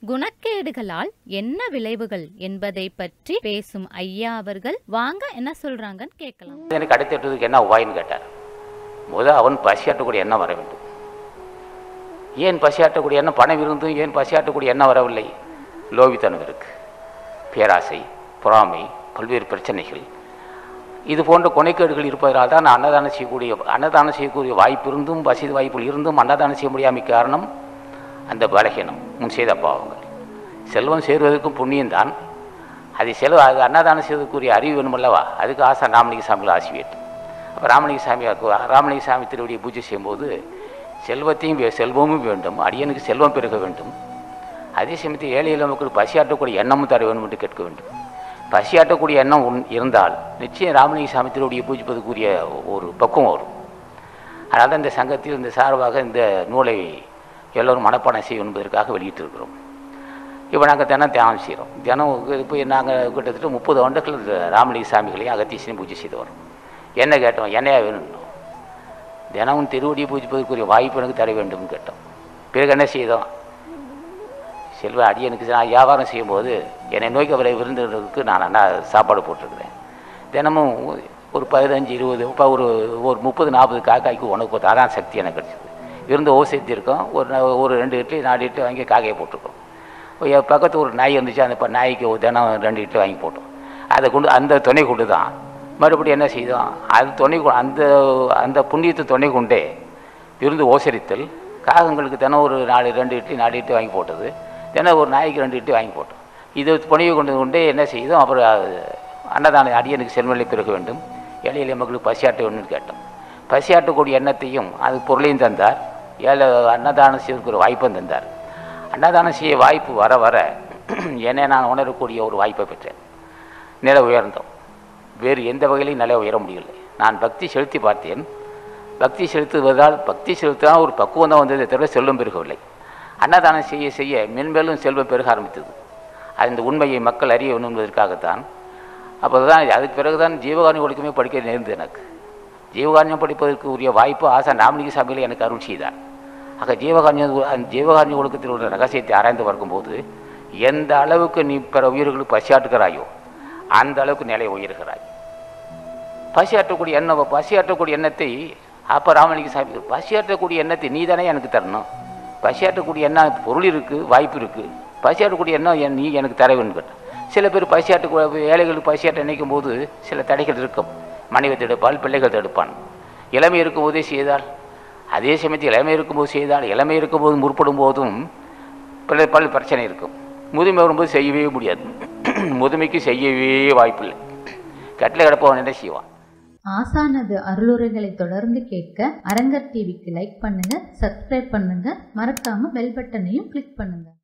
குணக்கேடுகளால் என்ன விளைவுகள் என்பதை பற்றி பேசும் ஐயா அவர்கள் வாங்க என்ன சொல்றாங்கன்னு கேட்கலாம் எனக்கு அடுத்ததுக்கு என்ன உபாயம்னு கேட்டார் முதல் அவன் பசியாட்டக்கூடிய எண்ணம் வர வேண்டும் ஏன் பசியாட்டக்கூடிய எண்ணம் பணம் இருந்தும் ஏன் பசியாட்டக்கூடிய எண்ணம் வரவில்லை லோபித்தனம் இருக்கு பேராசை பொறாமை பல்வேறு பிரச்சனைகள் இது போன்ற கொனைக்கேடுகள் இருப்பதனால் தான் அன்னதானம் செய்யக்கூடிய அன்னதானம் செய்யக்கூடிய வாய்ப்பு இருந்தும் வசதி வாய்ப்புகள் இருந்தும் அன்னதானம் செய்ய முடியாமை காரணம் அந்த பலகீனம் முன் செய்த பாவங்கள் செல்வம் சேருவதற்கும் புண்ணியம்தான் அதை செலவு அது அன்னதானம் செய்வதற்குரிய அறிவு வேணுமல்லவா அதுக்கு ஆசை ராமலிங்க சாமியில் ஆசி வேண்டும் அப்போ ராமலிங்க சாமி ராமலிங்க சாமி திருவடியை பூஜை செய்யும்போது செல்வத்தையும் வே- செல்வமும் வேண்டும் அடியனுக்கு செல்வம் பெருக வேண்டும் அதே சமயத்தில் ஏழை எளிய மக்களுக்கு பசியாற்றக்கூடிய எண்ணமும் தர வேண்டும் என்று கேட்க வேண்டும் பசியாற்றக்கூடிய எண்ணம் உன் இருந்தால் நிச்சயம் ராமலிங்க சாமி திருவடியை பூஜிப்பதற்குரிய ஒரு பக்குவம் வரும் அதனால தான் இந்த சங்கத்தில் இந்த சார்பாக இந்த நூலை எல்லோரும் மனப்பாடம் செய்யும் என்பதற்காக வெளியிட்டிருக்கிறோம் இப்போ நாங்கள் தினம் தியானம் செய்கிறோம் தினம் இப்போ நாங்கள் கிட்டத்தட்ட முப்பது ஆண்டுகள் இந்த ராமலிங்க சாமிகளையும் அகத்தீசனையும் பூஜை செய்து வரோம் என்ன கேட்டோம் என்னையா வேணும்னோம் தினமும் திருவடியை பூஜிப்பதற்குரிய வாய்ப்பு எனக்கு தர வேண்டும்னு கேட்டோம் பிறகு என்ன செய்தோம் செல்வ அடியனுக்கு நான் வியாபாரம் செய்யும்போது என்னை நோய்க்க வரை விருந்தினருக்கு நான் அண்ணா சாப்பாடு போட்டிருக்கிறேன் தினமும் ஒரு பதினஞ்சு இருபது இப்போ ஒரு ஒரு முப்பது நாற்பது காக்காய்க்கு உனக்கு போட்டு அதான் சக்தி எனக்கு கிடச்சிது விருந்து ஓசேத்தி இருக்கோம் ஒரு நா- ஒரு ரெண்டு இட்லி நாலு இட்லி வாங்கி காக்கையை போட்டிருக்கோம் என் பக்கத்து ஒரு நாய் இருந்துச்சு அந்த ப- நாய்க்கு ஒரு தினம் ரெண்டு இட்லி வாங்கி போட்டோம் அதை கொண்டு அந்த துணை கொண்டு தான் மறுபடியும் என்ன செய்தோம் அது துணை கொ- அந்த அந்த புண்ணியத்தை துணை கொண்டே விருந்து ஓசரித்தல் காகங்களுக்கு தினம் ஒரு நாலு ரெண்டு இட்லி நாலு இட்லி வாங்கி போட்டது தினம் ஒரு நாய்க்கு ரெண்டு இட்லி வாங்கி போட்டோம் இது புனையை கொண்டு கொண்டே என்ன செய்தோம் அப்புறம் அது அன்னதான அடியனுக்கு செல்வநிலை பெருக வேண்டும் ஏழை எளிய மக்களுக்கு பசியாட்ட வேணும்னு கேட்டோம் பசியாட்டக்கூடிய எண்ணத்தையும் அது பொருளையும் தந்தார் ஏழை அன்னதானம் செய்வதற்கு ஒரு வாய்ப்பும் தந்தார் அன்னதானம் செய்ய வாய்ப்பு வர வர என்னை நான் உணரக்கூடிய ஒரு வாய்ப்பை பெற்றேன் நிலை உயர்ந்தோம் வேறு எந்த வகையிலையும் நிலை உயர முடியலை நான் பக்தி செலுத்தி பார்த்தேன் பக்தி செலுத்துவதால் பக்தி செலுத்தினால் ஒரு பக்குவம் தான் வந்ததை தவிர செல்வம் பெருகவில்லை அன்னதானம் செய்ய செய்ய மென்மேலும் செல்வம் பெருக ஆரம்பித்தது அந்த உண்மையை மக்கள் அறிய வேண்டும் என்பதற்காகத்தான் அப்போ தான் அதுக்கு பிறகு தான் ஜீவகாரணி ஒழுக்கமே படிக்க நேர்ந்தது எனக்கு ஜீவகாரண்யம் படிப்பதற்கு உரிய வாய்ப்பு ஆசா ராமலிங்க சாமியில் எனக்கு அருள் செய்தார் ஆக ஜீவகாரண்ய அந்த ஜீவகாரண்ய ஒழுக்கத்தில் உள்ள ரகசியத்தை ஆராய்ந்து பார்க்கும்போது எந்த அளவுக்கு நீ பிற உயிர்களுக்கு பசியாட்டுகிறாயோ அந்த அளவுக்கு நிலை உயர்கிறாய் பசியாற்றக்கூடிய எண்ணம் பசியாற்றக்கூடிய எண்ணத்தை அப்போ ராமலிங்க சாமி பசியாற்றக்கூடிய எண்ணத்தை நீ தானே எனக்கு தரணும் பசியாற்றக்கூடிய எண்ணம் பொருள் இருக்குது வாய்ப்பு இருக்குது பசியாற்றக்கூடிய எண்ணம் என் நீ எனக்கு தர வேண்டும் கேட்டேன் சில பேர் பசியாற்ற ஏழைகளுக்கு பசியாற்ற நினைக்கும் போது சில தடைகள் இருக்கும் மனைவி தடுப்பால் பிள்ளைகள் தடுப்பான் இளமை இருக்கும்போதே செய்தால் அதே சமயத்தில் இளமை இருக்கும்போது செய்தால் இளமை இருக்கும்போது முற்படும் போதும் பல பல பிரச்சனை இருக்கும் முதுமை வரும்போது செய்யவே முடியாது முதுமைக்கு செய்யவே வாய்ப்பில்லை கட்டில் கிடப்பவன் என்ன செய்வான் ஆசானது அருளுரைகளை தொடர்ந்து கேட்க அரங்கர் டிவிக்கு லைக் பண்ணுங்க சப்ஸ்கிரைப் பண்ணுங்க மறக்காம பெல் பட்டனையும் கிளிக் பண்ணுங்க